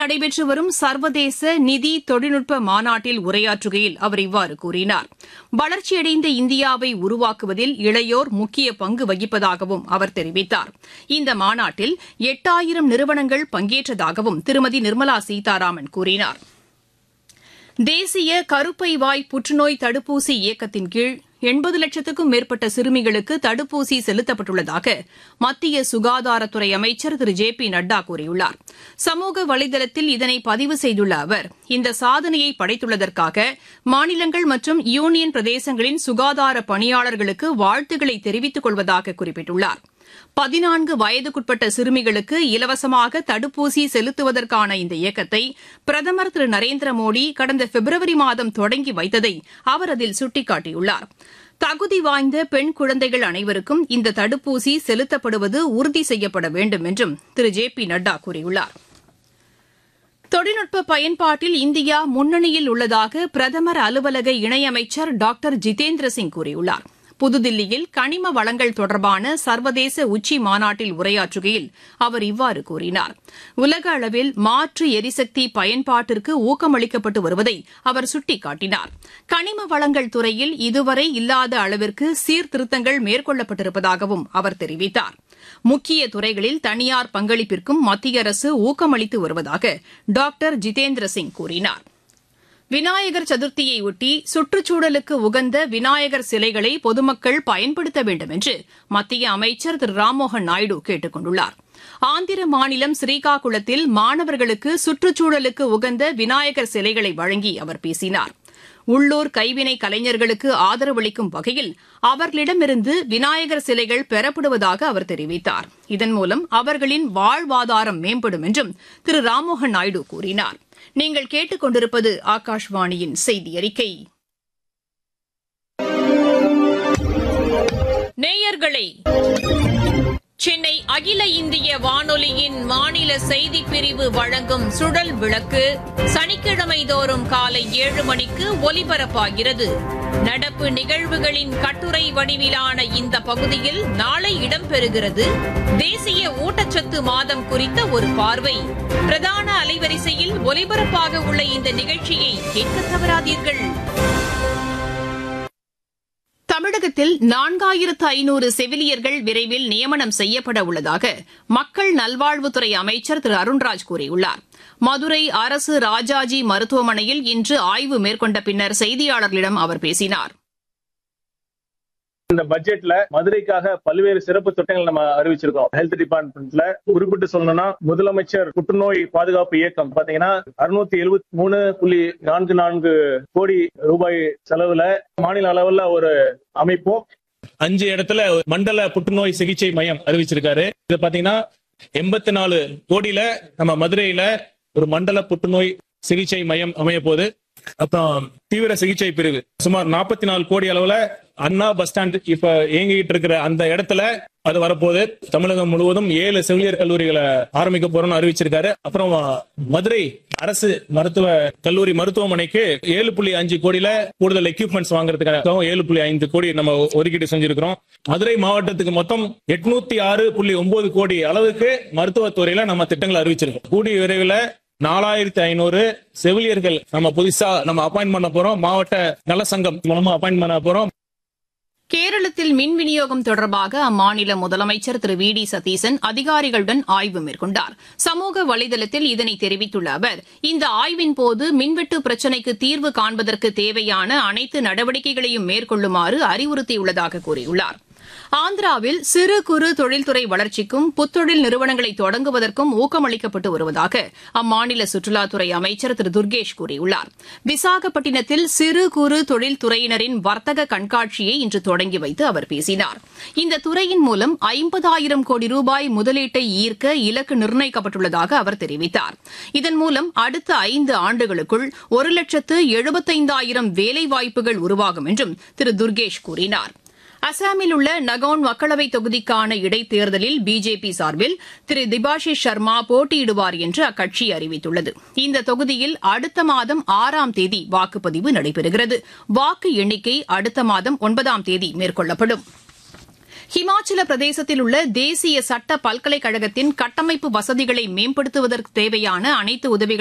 நடைபெற்று வரும் சர்வதேச நிதி தொழில்நுட்ப மாநாட்டில் உரையாற்றுகையில் அவர் இவ்வாறு கூறினார் வளர்ச்சியடைந்த இந்தியாவை உருவாக்குவதில் இளையோர் முக்கிய பங்கு வகிப்பதாகவும் அவர் தெரிவித்தார் இந்த மாநாட்டில் எட்டாயிரம் நிறுவனங்கள் பங்கேற்றதாகவும் திருமதி நிர்மலா சீதாராமன் கூறினார் தேசிய கருப்பை வாய் புற்றுநோய் தடுப்பூசி இயக்கத்தின் கீழ் எண்பது லட்சத்துக்கும் மேற்பட்ட சிறுமிகளுக்கு தடுப்பூசி செலுத்தப்பட்டுள்ளதாக மத்திய சுகாதாரத்துறை அமைச்சர் திரு ஜே பி நட்டா கூறியுள்ளார் சமூக வலைதளத்தில் இதனை பதிவு செய்துள்ள அவர் இந்த சாதனையை படைத்துள்ளதற்காக மாநிலங்கள் மற்றும் யூனியன் பிரதேசங்களின் சுகாதார பணியாளர்களுக்கு வாழ்த்துக்களை தெரிவித்துக் கொள்வதாக குறிப்பிட்டுள்ளார் பதினான்கு வயதுக்குட்பட்ட சிறுமிகளுக்கு இலவசமாக தடுப்பூசி செலுத்துவதற்கான இந்த இயக்கத்தை பிரதமர் திரு நரேந்திர மோடி கடந்த பிப்ரவரி மாதம் தொடங்கி வைத்ததை அவர் அதில் சுட்டிக்காட்டியுள்ளார் தகுதி வாய்ந்த பெண் குழந்தைகள் அனைவருக்கும் இந்த தடுப்பூசி செலுத்தப்படுவது உறுதி செய்யப்பட வேண்டும் என்றும் திரு ஜே பி நட்டா கூறியுள்ளார் தொழில்நுட்ப பயன்பாட்டில் இந்தியா முன்னணியில் உள்ளதாக பிரதமர் அலுவலக இணையமைச்சர் டாக்டர் ஜிதேந்திர சிங் கூறியுள்ளார் புதுதில்லியில் கனிம வளங்கள் தொடர்பான சர்வதேச உச்சி மாநாட்டில் உரையாற்றுகையில் அவர் இவ்வாறு கூறினார் உலக அளவில் மாற்று எரிசக்தி பயன்பாட்டிற்கு ஊக்கமளிக்கப்பட்டு வருவதை அவர் சுட்டிக்காட்டினார் கனிம வளங்கள் துறையில் இதுவரை இல்லாத அளவிற்கு சீர்திருத்தங்கள் மேற்கொள்ளப்பட்டிருப்பதாகவும் அவர் தெரிவித்தார் முக்கிய துறைகளில் தனியார் பங்களிப்பிற்கும் மத்திய அரசு ஊக்கமளித்து வருவதாக டாக்டர் ஜிதேந்திர சிங் கூறினார் விநாயகர் சதுர்த்தியையொட்டி சுற்றுச்சூழலுக்கு உகந்த விநாயகர் சிலைகளை பொதுமக்கள் பயன்படுத்த வேண்டும் என்று மத்திய அமைச்சர் திரு ராம்மோகன் நாயுடு கேட்டுக் கொண்டுள்ளார் ஆந்திர மாநிலம் ஸ்ரீகாகுளத்தில் மாணவர்களுக்கு சுற்றுச்சூழலுக்கு உகந்த விநாயகர் சிலைகளை வழங்கி அவர் பேசினார் உள்ளூர் கைவினை கலைஞர்களுக்கு ஆதரவளிக்கும் வகையில் அவர்களிடமிருந்து விநாயகர் சிலைகள் பெறப்படுவதாக அவர் தெரிவித்தார் இதன் மூலம் அவர்களின் வாழ்வாதாரம் மேம்படும் என்றும் திரு ராம்மோகன் நாயுடு கூறினார் நீங்கள் கேட்டுக்கொண்டிருப்பது ஆகாஷ்வாணியின் செய்தி அறிக்கை நேயர்களே சென்னை அகில இந்திய வானொலியின் மாநில செய்திப் பிரிவு வழங்கும் சுழல் விளக்கு சனிக்கிழமை தோறும் காலை ஏழு மணிக்கு ஒலிபரப்பாகிறது நடப்பு நிகழ்வுகளின் கட்டுரை வடிவிலான இந்த பகுதியில் நாளை இடம்பெறுகிறது தேசிய ஊட்டச்சத்து மாதம் குறித்த ஒரு பார்வை பிரதான அலைவரிசையில் ஒலிபரப்பாக உள்ள இந்த நிகழ்ச்சியை கேட்க தவறாதீர்கள் தமிழகத்தில் நான்காயிரத்து ஐநூறு செவிலியர்கள் விரைவில் நியமனம் செய்யப்பட உள்ளதாக மக்கள் நல்வாழ்வுத்துறை அமைச்சர் திரு அருண்ராஜ் கூறியுள்ளார் மதுரை அரசு ராஜாஜி மருத்துவமனையில் இன்று ஆய்வு மேற்கொண்ட பின்னர் செய்தியாளர்களிடம் அவர் பேசினார் இந்த பட்ஜெட்ல மதுரைக்காக பல்வேறு சிறப்பு திட்டங்கள் நம்ம அறிவிச்சிருக்கோம் ஹெல்த் டிபார்ட்மெண்ட்ல குறிப்பிட்டு சொல்லணும்னா முதலமைச்சர் புற்றுநோய் பாதுகாப்பு இயக்கம் பாத்தீங்கன்னா அறுநூத்தி எழுபத்தி மூணு புள்ளி நான்கு நான்கு கோடி ரூபாய் செலவுல மாநில அளவுல ஒரு அமைப்பும் அஞ்சு இடத்துல மண்டல புற்றுநோய் சிகிச்சை மையம் அறிவிச்சிருக்காரு இது பாத்தீங்கன்னா எண்பத்தி நாலு கோடியில நம்ம மதுரையில ஒரு மண்டல புற்றுநோய் சிகிச்சை மையம் அமைய போகுது அப்புறம் தீவிர சிகிச்சை பிரிவு சுமார் நாற்பத்தி நாலு கோடி அளவுல அண்ணா பஸ் ஸ்டாண்ட் இப்ப இயங்கிட்டு இருக்கிற அந்த இடத்துல அது வரப்போகுது தமிழகம் முழுவதும் ஏழு செவிலியர் கல்லூரிகளை ஆரம்பிக்க போறோம்னு அறிவிச்சிருக்காரு அப்புறம் மதுரை அரசு மருத்துவ கல்லூரி மருத்துவமனைக்கு ஏழு புள்ளி அஞ்சு கோடியில கூடுதல் எக்யூப்மெண்ட்ஸ் வாங்குறதுக்காக ஏழு புள்ளி ஐந்து கோடி நம்ம ஒதுக்கீடு செஞ்சிருக்கிறோம் மதுரை மாவட்டத்துக்கு மொத்தம் எட்நூத்தி ஆறு புள்ளி ஒன்பது கோடி அளவுக்கு மருத்துவத்துறையில நம்ம திட்டங்களை அறிவிச்சிருக்கோம் கூடிய விரைவில் நாலாயிரத்தி ஐநூறு செவிலியர்கள் நம்ம புதுசா நம்ம அப்பாயின்ட் பண்ண போறோம் மாவட்ட நல சங்கம் மூலமா அப்பாயின்ட் பண்ண போறோம் கேரளத்தில் மின் விநியோகம் தொடர்பாக அம்மாநில முதலமைச்சர் திரு வி டி சதீசன் அதிகாரிகளுடன் ஆய்வு மேற்கொண்டார் சமூக வலைதளத்தில் இதனை தெரிவித்துள்ள அவர் இந்த ஆய்வின் போது மின்வெட்டு பிரச்சினைக்கு தீர்வு காண்பதற்கு தேவையான அனைத்து நடவடிக்கைகளையும் மேற்கொள்ளுமாறு அறிவுறுத்தியுள்ளதாக கூறியுள்ளார் ஆந்திராவில் சிறு குறு தொழில்துறை வளர்ச்சிக்கும் புத்தொழில் நிறுவனங்களை தொடங்குவதற்கும் ஊக்கமளிக்கப்பட்டு வருவதாக அம்மாநில சுற்றுலாத்துறை அமைச்சர் திரு துர்கேஷ் கூறியுள்ளார் விசாகப்பட்டினத்தில் சிறு குறு தொழில்துறையினரின் வர்த்தக கண்காட்சியை இன்று தொடங்கி வைத்து அவர் பேசினார் இந்த துறையின் மூலம் ஐம்பதாயிரம் கோடி ரூபாய் முதலீட்டை ஈர்க்க இலக்கு நிர்ணயிக்கப்பட்டுள்ளதாக அவர் தெரிவித்தார் இதன் மூலம் அடுத்த ஐந்து ஆண்டுகளுக்குள் ஒரு லட்சத்து எழுபத்தைந்தாயிரம் வேலைவாய்ப்புகள் உருவாகும் என்றும் திரு துர்கேஷ் கூறினார் அசாமில் உள்ள நகவுன் மக்களவைத் தொகுதிக்கான இடைத்தேர்தலில் பிஜேபி சார்பில் திரு திபாஷிஷ் சர்மா போட்டியிடுவார் என்று அக்கட்சி அறிவித்துள்ளது இந்த தொகுதியில் அடுத்த மாதம் ஆறாம் தேதி வாக்குப்பதிவு நடைபெறுகிறது வாக்கு எண்ணிக்கை அடுத்த மாதம் ஒன்பதாம் தேதி மேற்கொள்ளப்படும் ஹிமாச்சல பிரதேசத்தில் உள்ள தேசிய சட்ட பல்கலைக்கழகத்தின் கட்டமைப்பு வசதிகளை மேம்படுத்துவதற்கு தேவையான அனைத்து உதவிகள்